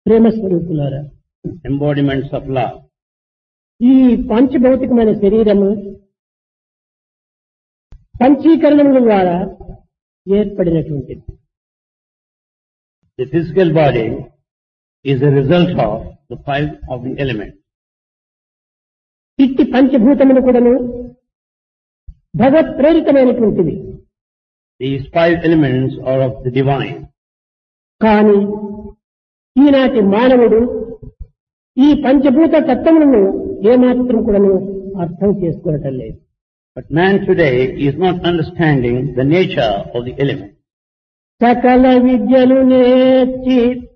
ప్రేమ స్వరూపులారా embodiments of love. ఈ పంచభౌతికమైన శరీరము పంచీకరణముల ద్వారా ఏర్పడినటువంటిది The physical body is a result of the five of the elements. ఇట్టి పంచభూతములు కూడాను భగవత్ ప్రేరితమైనటువంటివి These five elements are of the divine. కానీ ఈనాటి మానవుడు ఈ పంచభూత తత్వములను ఏమాత్రం కూడాను అర్థం చేసుకోవటం లేదు But man today is not understanding the nature of the elements. సకల విద్యలు నేర్చి